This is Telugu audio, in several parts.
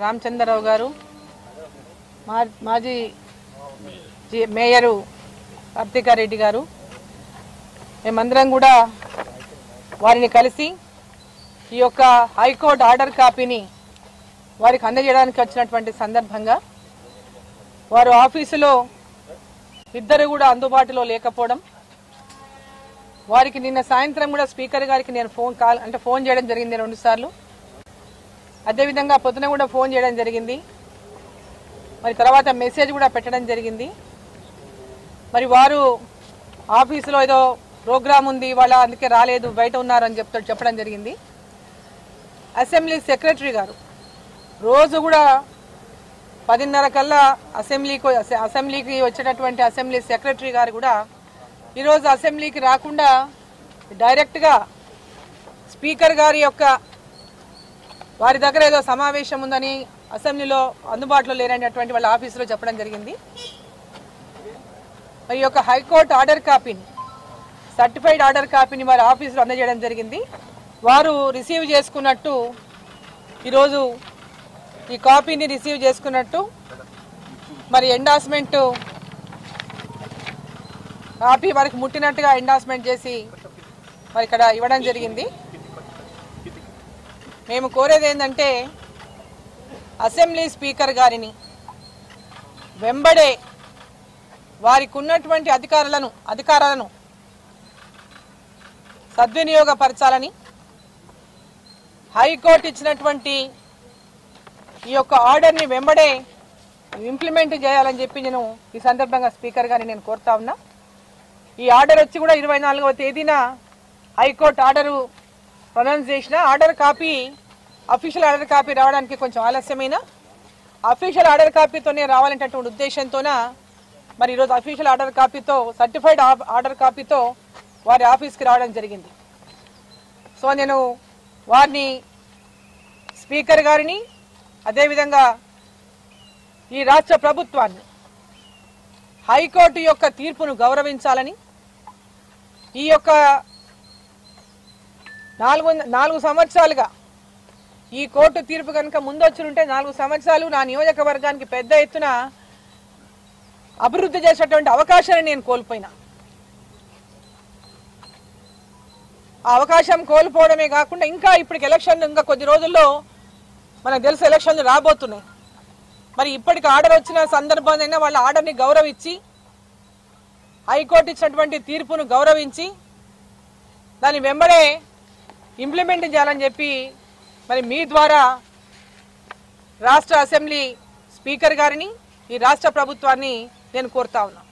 రామచంద్రరావు గారు మా- మాజీ జి- మేయరు కార్తికారెడ్డి గారు మేమందరం కూడా వారిని కలిసి ఈ యొక్క హైకోర్టు ఆర్డర్ కాపీని వారికి అందజేయడానికి వచ్చినటువంటి సందర్భంగా వారు ఆఫీసులో ఇద్దరు కూడా అందుబాటులో లేకపోవడం వారికి నిన్న సాయంత్రం కూడా స్పీకర్ గారికి నేను ఫోన్ కాల్ అంటే ఫోన్ చేయడం జరిగింది రెండు సార్లు అదేవిధంగా పొద్దున కూడా ఫోన్ చేయడం జరిగింది మరి తర్వాత మెసేజ్ కూడా పెట్టడం జరిగింది మరి వారు ఆఫీసులో ఏదో ప్రోగ్రామ్ ఉంది వాళ్ళ అందుకే రాలేదు బయట ఉన్నారు అని చెప్తా చెప్పడం జరిగింది అసెంబ్లీ సెక్రటరీ గారు రోజు కూడా పదిన్నర కల్లా అసెంబ్లీకి అసె- అసెంబ్లీకి వచ్చేటటువంటి అసెంబ్లీ సెక్రటరీ గారు కూడా ఈరోజు అసెంబ్లీకి రాకుండా డైరెక్ట్గా స్పీకర్ గారి యొక్క వారి దగ్గర ఏదో సమావేశం ఉందని అసెంబ్లీలో అందుబాటులో లేరనేటువంటి వాళ్ళ ఆఫీసులో చెప్పడం జరిగింది మరి ఈ యొక్క హైకోర్టు ఆర్డర్ కాపీని సర్టిఫైడ్ ఆర్డర్ కాపీని వారి ఆఫీసులో అందజేయడం జరిగింది వారు రిసీవ్ చేసుకున్నట్టు ఈరోజు ఈ కాపీని రిసీవ్ చేసుకున్నట్టు మరి ఎండార్స్మెంట్ కాపీ వారికి ముట్టినట్టుగా ఎండార్స్మెంట్ చేసి మరి ఇక్కడ ఇవ్వడం జరిగింది మేము కోరేది ఏంటంటే అసెంబ్లీ స్పీకర్ గారిని వెంబడే వారికి ఉన్నటువంటి అధికారులను అధికారాలను సద్వినియోగపరచాలని హైకోర్టు ఇచ్చినటువంటి ఈ యొక్క ఆర్డర్ని వెంబడే ఇంప్లిమెంట్ చేయాలని చెప్పి నేను ఈ సందర్భంగా స్పీకర్ గారిని నేను కోరుతా ఉన్నా ఈ ఆర్డర్ వచ్చి కూడా ఇరవై నాలుగవ తేదీన హైకోర్టు ఆర్డరు ప్రొనౌన్స్ చేసిన order copy official order copy రావడానికి కొంచెం ఆలస్యమైన అఫీషియల్ ఆర్డర్ కాపీతోనే రావాలనేటటువంటి ఉద్దేశంతోన మరి ఈరోజు అఫీషియల్ ఆర్డర్ కాపీతో సర్టిఫైడ్ ఆర్డర్ కాపీతో వారి ఆఫీస్కి రావడం జరిగింది సో నేను వారిని స్పీకర్ గారిని అదేవిధంగా ఈ రాష్ట్ర ప్రభుత్వాన్ని హైకోర్టు యొక్క తీర్పును గౌరవించాలని ఈ యొక్క నాలుగు నాలుగు సంవత్సరాలుగా ఈ కోర్టు తీర్పు కనుక ముందొచ్చుంటే నాలుగు సంవత్సరాలు నా నియోజకవర్గానికి పెద్ద ఎత్తున అభివృద్ధి చేసేటువంటి అవకాశాన్ని నేను కోల్పోయినా ఆ అవకాశం కోల్పోవడమే కాకుండా ఇంకా ఇప్పటికి ఎలక్షన్లు ఇంకా కొద్ది రోజుల్లో మనకు తెలుసు ఎలక్షన్లు రాబోతున్నాయి మరి ఇప్పటికి ఆర్డర్ వచ్చిన సందర్భంలో వాళ్ళ ఆర్డర్ని గౌరవించి హైకోర్టు ఇచ్చినటువంటి తీర్పును గౌరవించి దాన్ని వెంబడే ఇంప్లిమెంట్ చేయాలని చెప్పి మరి మీ ద్వారా రాష్ట్ర అసెంబ్లీ స్పీకర్ గారిని ఈ రాష్ట్ర ప్రభుత్వాన్ని నేను కోరుతా ఉన్నా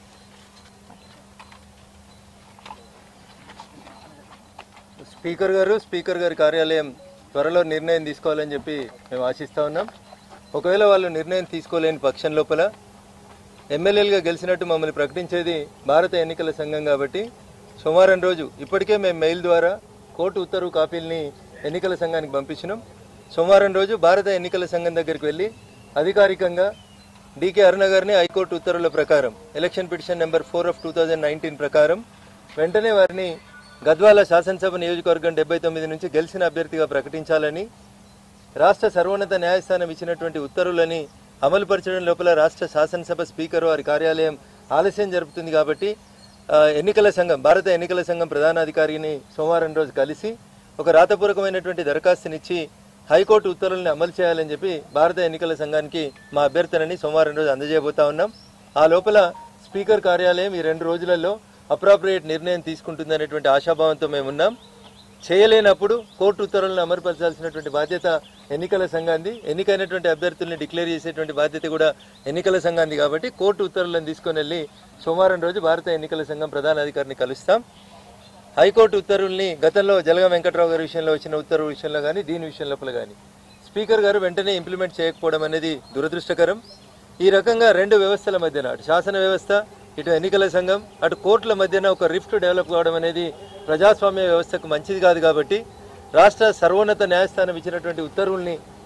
స్పీకర్ గారు స్పీకర్ గారి కార్యాలయం త్వరలో నిర్ణయం తీసుకోవాలని చెప్పి మేము ఆశిస్తా ఉన్నాం ఒకవేళ వాళ్ళు నిర్ణయం తీసుకోలేని పక్షం లోపల ఎమ్మెల్యేలుగా గెలిచినట్టు మమ్మల్ని ప్రకటించేది భారత ఎన్నికల సంఘం కాబట్టి సోమవారం రోజు ఇప్పటికే మేము మెయిల్ ద్వారా కోర్టు ఉత్తర్వు కాపీల్ని ఎన్నికల సంఘానికి పంపించినాం సోమవారం రోజు భారత ఎన్నికల సంఘం దగ్గరికి వెళ్ళి అధికారికంగా డీకే అరుణ గారిని హైకోర్టు ఉత్తర్వుల ప్రకారం election petition number four of two ప్రకారం వెంటనే వారిని గద్వాల శాసనసభ నియోజకవర్గం డెబ్బై తొమ్మిది నుంచి గెలిచిన అభ్యర్థిగా ప్రకటించాలని రాష్ట్ర సర్వోన్నత న్యాయస్థానం ఇచ్చినటువంటి ఉత్తర్వులని అమలుపరచడం లోపల రాష్ట్ర శాసనసభ స్పీకర్ వారి కార్యాలయం ఆలస్యం జరుపుతుంది కాబట్టి ఆ, ఎన్నికల సంఘం భారత ఎన్నికల సంఘం ప్రధానాధికారిని సోమవారం రోజు కలిసి ఒక రాతపూర్వకమైనటువంటి దరఖాస్తునిచ్చి హైకోర్టు ఉత్తర్వులను అమలు చేయాలని చెప్పి భారత ఎన్నికల సంఘానికి మా అభ్యర్థనని సోమవారం రోజు అందజేయబోతా ఉన్నాం ఆ లోపల స్పీకర్ కార్యాలయం ఈ రెండు రోజులలో అప్రాప్రియేట్ నిర్ణయం తీసుకుంటుందనేటువంటి ఆశాభావంతో మేమున్నాం చేయలేనప్పుడు కోర్టు ఉత్తర్వులను అమలుపరచాల్సినటువంటి బాధ్యత ఎన్నికల సంఘాన్ని ఎన్నికైనటువంటి అభ్యర్థుల్ని డిక్లేర్ చేసేటువంటి బాధ్యత కూడా ఎన్నికల సంఘాన్ని కాబట్టి కోర్టు ఉత్తర్వులను తీసుకొని వెళ్ళి సోమవారం రోజు భారత ఎన్నికల సంఘం ప్రధాన అధికారిని కలుస్తాం హైకోర్టు ఉత్తర్వుల్ని గతంలో జలగం వెంకట్రావు గారి విషయంలో వచ్చిన ఉత్తర్వు విషయంలో కానీ దీని విషయం లోపల కానీ స్పీకర్ గారు వెంటనే ఇంప్లిమెంట్ చేయకపోవడం అనేది దురదృష్టకరం ఈ రకంగా రెండు వ్యవస్థల మధ్యన అటు శాసన వ్యవస్థ ఇటు ఎన్నికల సంఘం అటు కోర్టుల మధ్యన ఒక రిఫ్ట్ డెవలప్ కావడం అనేది ప్రజాస్వామ్య వ్యవస్థకు మంచిది కాదు కాబట్టి రాష్ట్ర సర్వోన్నత న్యాయస్థానం ఇచ్చినటువంటి ఉత్తర్వుల్ని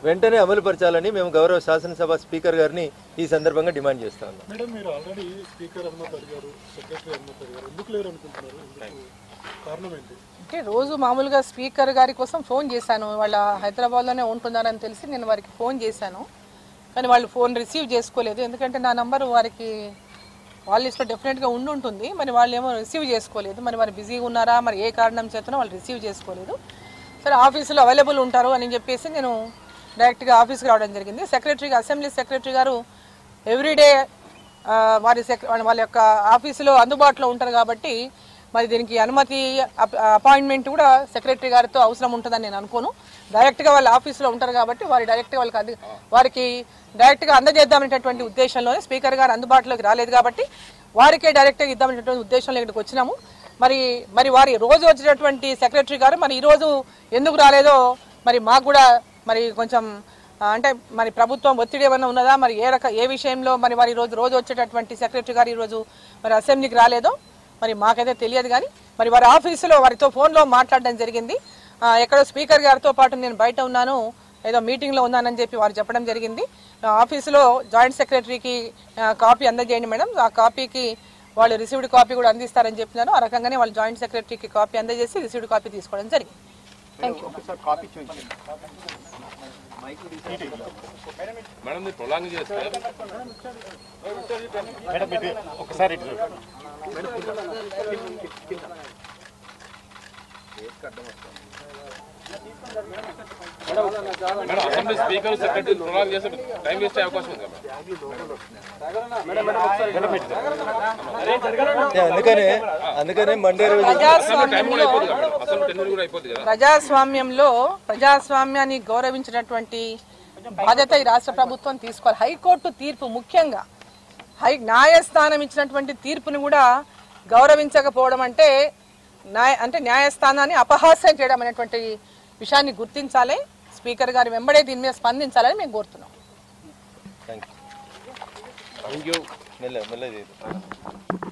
వెంటనే అమలుపరచాలని మేము గౌరవ శాసనసభ స్పీకర్ గారిని ఈ సందర్భంగా డిమాండ్ చేస్తా ఉన్నాం మేడం మీరు ఆల్రెడీ స్పీకర్ అనుమతి అడిగారు సెక్రటరీ అనుమతి అడిగారు ఎందుకు లేరు అనుకుంటున్నారు ఎందుకు కారణం ఏంటి అంటే రోజు మామూలుగా స్పీకర్ గారి కోసం ఫోన్ చేశాను వాళ్ళ హైదరాబాద్లోనే ఉంటున్నారని తెలిసి నేను వారికి ఫోన్ చేశాను కానీ వాళ్ళు ఫోన్ రిసీవ్ చేసుకోలేదు ఎందుకంటే నా నంబర్ వారికి వాళ్ళ లిస్ట్లో డెఫినెట్గా ఉండి ఉంటుంది మరి వాళ్ళు ఏమో రిసీవ్ చేసుకోలేదు మరి వారు బిజీగా ఉన్నారా మరి ఏ కారణం చేతనో వాళ్ళు రిసీవ్ చేసుకోలేదు సరే ఆఫీసులో అవైలబుల్ ఉంటారు అని చెప్పేసి నేను డైరెక్ట్గా ఆఫీస్కి రావడం జరిగింది సెక్రటరీగా అసెంబ్లీ సెక్రటరీ గారు ఎవ్రీడే వారి సెక్ వాళ్ళ యొక్క ఆఫీసులో అందుబాటులో ఉంటారు కాబట్టి మరి దీనికి అనుమతి అప్- అపాయింట్మెంట్ కూడా సెక్రటరీ గారితో అవసరం ఉంటుందని నేను అనుకోను డైరెక్ట్గా వాళ్ళ ఆఫీసులో ఉంటారు కాబట్టి వారి డైరెక్ట్గా వాళ్ళకి అంది వారికి డైరెక్ట్గా అందజేద్దామనేటటువంటి ఉద్దేశంలోనే స్పీకర్ గారు అందుబాటులోకి రాలేదు కాబట్టి వారికే డైరెక్ట్గా ఇద్దామనేటువంటి ఉద్దేశంలో ఇక్కడికి వచ్చినాము మరి మరి వారి రోజు వచ్చేటటువంటి సెక్రటరీ గారు మరి ఈరోజు ఎందుకు రాలేదో మరి మాకు కూడా మరి కొంచెం ఆ, అంటే మరి ప్రభుత్వం ఒత్తిడి ఏమైనా ఉన్నదా మరి ఏ రక ఏ విషయంలో మరి వారి రోజు రోజు వచ్చేటటువంటి సెక్రటరీ గారు ఈరోజు మరి అసెంబ్లీకి రాలేదో మరి మాకైతే తెలియదు కానీ మరి వారి ఆఫీసులో వారితో ఫోన్లో మాట్లాడడం జరిగింది ఆ, ఎక్కడో స్పీకర్ గారితో పాటు నేను బయట ఉన్నాను ఏదో మీటింగ్లో ఉన్నానని చెప్పి వారు చెప్పడం జరిగింది ఆ, ఆఫీసులో జాయింట్ సెక్రటరీకి ఆ, కాపీ అందజేయండి మేడం ఆ కాపీకి వాళ్ళు రిసీవ్డ్ కాపీ కూడా అందిస్తారని చెప్పినారు ఆ రకంగానే వాళ్ళు జాయింట్ సెక్రటరీకి కాపీ అందజేసి రిసీవ్డ్ కాపీ తీసుకోవడం జరిగింది మేడం మీరు ప్రొలాంగ్ చేస్తే ఒకసారి ఇటు madam assembly speaker secretary prolong చేస్తే టైం వేస్ట్ అయ్యే అవకాశం ఉంది కదా అందుకనే అందుకనే మండే రోజు టైం ప్రజాస్వామ్యంలో కూడా అయిపోతుంది కదా మేడం అసలు టెన్ కూడా అయిపోతుంది కదా ప్రజాస్వామ్యంలో ప్రజాస్వామ్యాన్ని గౌరవించినటువంటి బాధ్యత ఈ రాష్ట్ర ప్రభుత్వం తీసుకోవాలి హైకోర్టు తీర్పు ముఖ్యంగా హై న్యాయస్థానం ఇచ్చినటువంటి తీర్పుని కూడా గౌరవించకపోవడం అంటే న్యాయ అంటే న్యాయస్థానాన్ని అపహాస్యం చేయడం అనేటువంటి విషయాన్ని గుర్తించాలి స్పీకర్ గారి వెంబడే దీని మీద స్పందించాలని మేము కోరుతున్నాం థ్యాంక్ యూ థ్యాంక్ యూ మెల్ల మెల్ల చేయదు